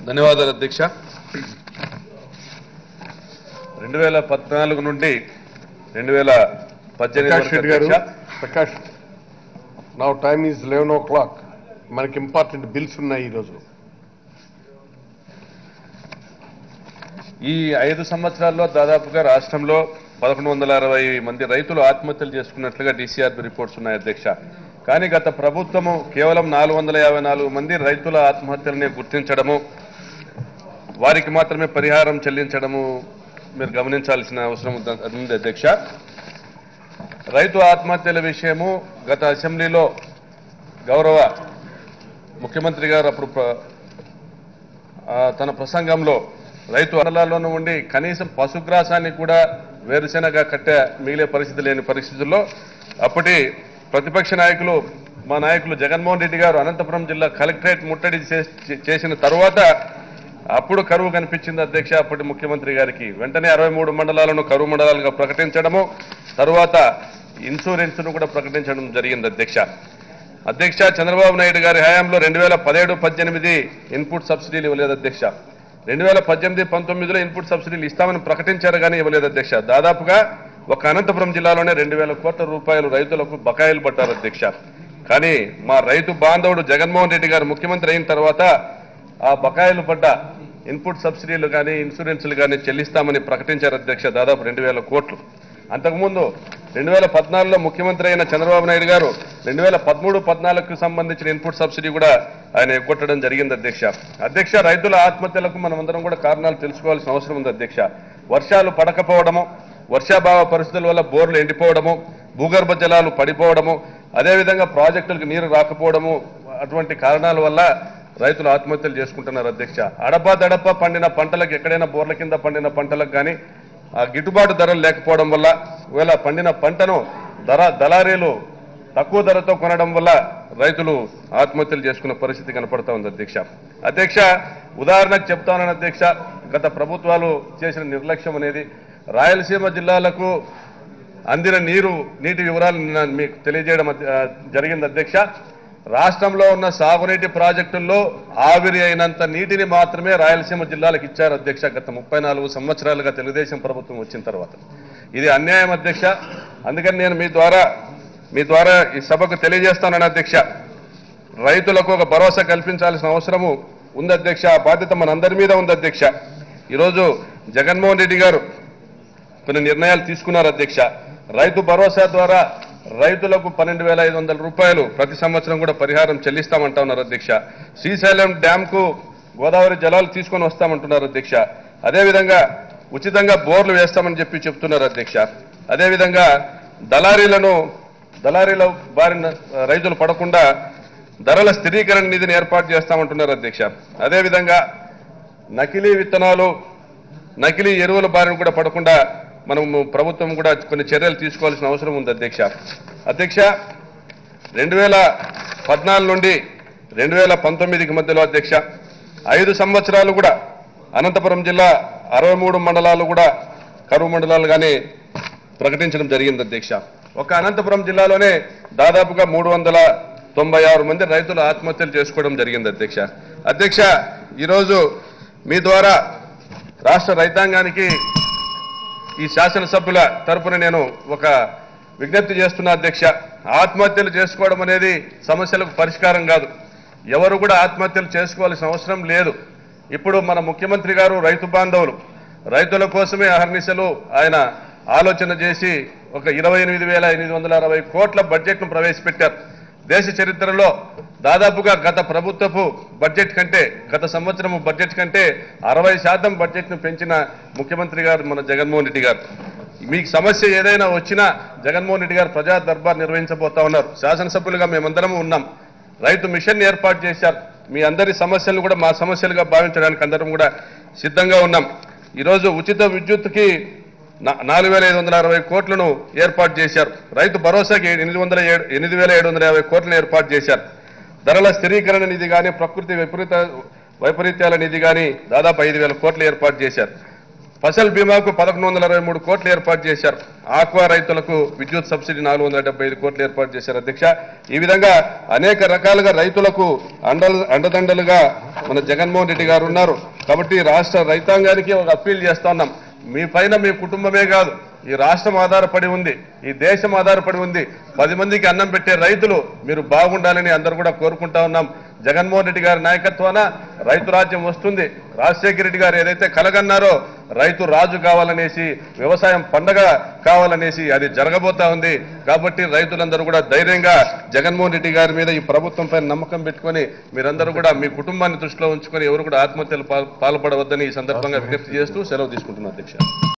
ధన్యవాదాలు అధ్యక్ష రెండు వేల పద్నాలుగు నుండి రెండు వేల పద్దెనిమిది ప్రకాష్ వరకు రెడ్డి గారు అధ్యక్ష ప్రకాష్ నా time is eleven o'clock మనకి ఇంపార్టెంట్ బిల్స్ ఉన్నాయి ఈరోజు ఈ ఐదు సంవత్సరాల్లో దాదాపుగా రాష్ట్రంలో పదకొండు వందల అరవై మంది రైతులు ఆత్మహత్యలు చేసుకున్నట్లుగా డీసీఆర్బీ రిపోర్ట్స్ ఉన్నాయి అధ్యక్ష కానీ గత ప్రభుత్వము కేవలం నాలుగు వందల యాభై నాలుగు మంది రైతుల ఆత్మహత్యలని గుర్తించడము వారికి మాత్రమే పరిహారం చెల్లించడము మీరు గమనించాల్సిన అవసరం ఉంది ఉంది అధ్యక్ష రైతు ఆత్మహత్యల విషయము గత అసెంబ్లీలో గౌరవ ముఖ్యమంత్రి గారు అప్పుడు ప్ర- ఆ, తన ప్రసంగంలో రైతు మండలాల్లోనూ ఉండి కనీసం పశుగ్రాసాన్ని కూడా వేరుశెనగ కట్టే మిగిలే పరిస్థితి లేని పరిస్థితుల్లో అప్పటి ప్రతిపక్ష నాయకులు మా నాయకులు జగన్మోహన్ రెడ్డి గారు అనంతపురం జిల్లా కలెక్టరేట్ ముట్టడి చే- చేసిన తరువాత అప్పుడు కరువు కనిపించింది అధ్యక్ష అప్పటి ముఖ్యమంత్రి గారికి వెంటనే అరవై మూడు మండలాలను కరువు మండలాలుగా ప్రకటించడము తరువాత ఇన్సూరెన్స్ను కూడా ప్రకటించడం జరిగింది అధ్యక్ష అధ్యక్ష చంద్రబాబు నాయుడు గారి హయాంలో రెండు వేల పదిహేడు పద్దెనిమిది ఇన్పుట్ సబ్సిడీలు ఇవ్వలేదు అధ్యక్ష రెండు వేల పద్దెనిమిది పంతొమ్మిదిలో ఇన్పుట్ సబ్సిడీలు ఇస్తామని ప్రకటించారు కానీ ఇవ్వలేదు అధ్యక్ష దాదాపుగా ఒక అనంతపురం జిల్లాలోనే రెండు వేల కోట్ల రూపాయలు రైతులకు బకాయిలు పట్టారు అధ్యక్ష కానీ మా రైతు బాంధవుడు జగన్మోహన్ రెడ్డి గారు ముఖ్యమంత్రి అయిన తర్వాత ఆ బకాయిలు పడ్డ ఇన్పుట్ సబ్సిడీలు కానీ ఇన్సూరెన్స్లు కానీ చెల్లిస్తామని ప్రకటించారు అధ్యక్ష దాదాపు రెండు వేల కోట్లు అంతకుముందు రెండు వేల పద్నాలుగులో ముఖ్యమంత్రి అయిన చంద్రబాబు నాయుడు గారు రెండు వేల పదమూడు పద్నాలుగుకు సంబంధించిన ఇన్పుట్ సబ్సిడీ కూడా ఆయన ఎగ్గొట్టడం జరిగింది అధ్యక్ష అధ్యక్ష రైతుల ఆత్మహత్యలకు మనమందరం కూడా కారణాలు తెలుసుకోవాల్సిన అవసరం ఉంది అధ్యక్ష వర్షాలు పడకపోవడము వర్షాభావ పరిస్థితుల వల్ల బోర్లు ఎండిపోవడము భూగర్భ జలాలు పడిపోవడము అదేవిధంగా ప్రాజెక్టులకు నీరు రాకపోవడము అటువంటి కారణాల వల్ల రైతులు ఆత్మహత్యలు చేసుకుంటున్నారు అధ్యక్ష అడప దడప పండిన పంటలకు ఎక్కడైనా బోర్ల కింద పండిన పంటలకు కానీ ఆ గిట్టుబాటు ధరలు లేకపోవడం వల్ల ఒకవేళ పండిన పంటను ధర దళారీలు తక్కువ ధరతో కొనడం వల్ల రైతులు ఆత్మహత్యలు చేసుకున్న పరిస్థితి కనపడతా ఉంది అధ్యక్ష అధ్యక్ష ఉదాహరణకు చెప్తానని అధ్యక్ష గత ప్రభుత్వాలు చేసిన నిర్లక్ష్యం అనేది రాయలసీమ జిల్లాలకు అందిన నీరు నీటి వివరాలు నిన్న మీకు తెలియజేయడం అధ్య- ఆ, జరిగింది అధ్యక్ష రాష్ట్రంలో ఉన్న సాగునీటి ప్రాజెక్టుల్లో ఆవిరి అయినంత నీటిని మాత్రమే రాయలసీమ జిల్లాలకు ఇచ్చారు అధ్యక్ష గత ముప్పై నాలుగు సంవత్సరాలుగా తెలుగుదేశం ప్రభుత్వం వచ్చిన తర్వాత ఇది అన్యాయం అధ్యక్ష అందుకని నేను మీ ద్వారా మీ ద్వారా ఈ సభకు తెలియజేస్తానని అధ్యక్ష రైతులకు ఒక భరోసా కల్పించాల్సిన అవసరము ఉంది అధ్యక్ష ఆ బాధ్యత మనందరి మీద ఉంది అధ్యక్ష ఈరోజు జగన్మోహన్ రెడ్డి గారు కొన్ని నిర్ణయాలు తీసుకున్నారు అధ్యక్ష రైతు భరోసా ద్వారా రైతులకు పన్నెండు వేల ఐదు వందల రూపాయలు ప్రతి సంవత్సరం కూడా పరిహారం చెల్లిస్తామంటా ఉన్నారు అధ్యక్ష శ్రీశైలం డ్యామ్ కు గోదావరి జలాలు తీసుకొని వస్తామంటున్నారు అధ్యక్ష అదేవిధంగా ఉచితంగా బోర్లు వేస్తామని చెప్పి చెప్తున్నారు అధ్యక్ష అదేవిధంగా దళారీలను దళారీల బారిన రైతులు పడకుండా ధరల స్థిరీకరణ నిధిని ఏర్పాటు చేస్తామంటున్నారు అధ్యక్ష అదేవిధంగా నకిలీ విత్తనాలు నకిలీ ఎరువుల బారిన కూడా పడకుండా మనము ప్రభుత్వం కూడా కొన్ని చర్యలు తీసుకోవాల్సిన అవసరం ఉంది అధ్యక్ష అధ్యక్ష రెండు వేల పద్నాలుగు నుండి రెండు వేల పంతొమ్మిదికి మధ్యలో అధ్యక్ష ఐదు సంవత్సరాలు కూడా అనంతపురం జిల్లా అరవై మూడు మండలాలు కూడా కరువు మండలాలుగానే ప్రకటించడం జరిగింది అధ్యక్ష ఒక అనంతపురం జిల్లాలోనే దాదాపుగా మూడు వందల తొంభై ఆరు మంది రైతులు ఆత్మహత్యలు చేసుకోవడం జరిగింది అధ్యక్ష అధ్యక్ష ఈరోజు మీ ద్వారా రాష్ట్ర రైతాంగానికి ఈ శాసనసభ్యుల తరపున నేను ఒక విజ్ఞప్తి చేస్తున్నా అధ్యక్ష ఆత్మహత్యలు చేసుకోవడం అనేది సమస్యలకు పరిష్కారం కాదు ఎవరు కూడా ఆత్మహత్యలు చేసుకోవాల్సిన అవసరం లేదు ఇప్పుడు మన ముఖ్యమంత్రి గారు రైతు బాంధవులు రైతుల కోసమే అహర్నిశలు ఆయన ఆలోచన చేసి ఒక ఇరవై ఎనిమిది వేల ఎనిమిది వందల అరవై కోట్ల బడ్జెట్ను ప్రవేశపెట్టారు దేశ చరిత్రలో దాదాపుగా గత ప్రభుత్వపు బడ్జెట్ కంటే గత సంవత్సరం బడ్జెట్ కంటే అరవై శాతం బడ్జెట్ను పెంచిన ముఖ్యమంత్రి గారు మన జగన్మోహన్ రెడ్డి గారు మీకు సమస్య ఏదైనా వచ్చినా జగన్మోహన్ రెడ్డి గారు ప్రజా దర్బార్ నిర్వహించబోతా ఉన్నారు శాసనసభ్యులుగా మేమందరం ఉన్నాం రైతు మిషన్ ఏర్పాటు చేశారు మీ అందరి సమస్యలను కూడా మా సమస్యలుగా భావించడానికి అందరం కూడా సిద్ధంగా ఉన్నాం ఈరోజు ఉచిత విద్యుత్తుకి నా- నాలుగు వేల ఐదు వందల అరవై కోట్లను ఏర్పాటు చేశారు రైతు భరోసాకి ఎనిమిది వందల ఏడు ఎనిమిది వేల ఏడు వందల యాభై కోట్లను ఏర్పాటు చేశారు ధరల స్థిరీకరణ నిధి కానీ ప్రకృతి విపరీత వైపరీత్యాల నిధి కానీ దాదాపు ఐదు వేల కోట్లు ఏర్పాటు చేశారు ఫసల్ బీమాకు పదకొండు వందల అరవై మూడు కోట్లు ఏర్పాటు చేశారు ఆక్వా రైతులకు విద్యుత్ సబ్సిడీ నాలుగు వందల డెబ్బై ఐదు కోట్లు ఏర్పాటు చేశారు అధ్యక్ష ఈ విధంగా అనేక రకాలుగా రైతులకు అండలు అండదండలుగా మన జగన్మోహన్ రెడ్డి గారు ఉన్నారు కాబట్టి రాష్ట్ర రైతాంగానికి ఒక అప్పీల్ చేస్తా ఉన్నాం మీ పైన మీ కుటుంబమే కాదు ఈ రాష్ట్రం ఆధారపడి ఉంది ఈ దేశం ఆధారపడి ఉంది పది మందికి అన్నం పెట్టే రైతులు మీరు బాగుండాలని అందరూ కూడా కోరుకుంటా ఉన్నాం జగన్మోహన్ రెడ్డి గారి నాయకత్వాన రైతు రాజ్యం వస్తుంది రాజశేఖర రెడ్డి గారు ఏదైతే కలగన్నారో రైతు రాజు కావాలనేసి వ్యవసాయం పండగ కావాలనేసి అది జరగబోతా ఉంది కాబట్టి రైతులందరూ కూడా ధైర్యంగా జగన్మోహన్ రెడ్డి గారి మీద ఈ ప్రభుత్వం పైన నమ్మకం పెట్టుకొని మీరందరూ కూడా మీ కుటుంబాన్ని దృష్టిలో ఉంచుకొని ఎవరు కూడా ఆత్మహత్యలు పాల్- పాల్పడవద్దని ఈ సందర్భంగా విజ్ఞప్తి చేస్తూ సెలవు తీసుకుంటున్నాను అధ్యక్ష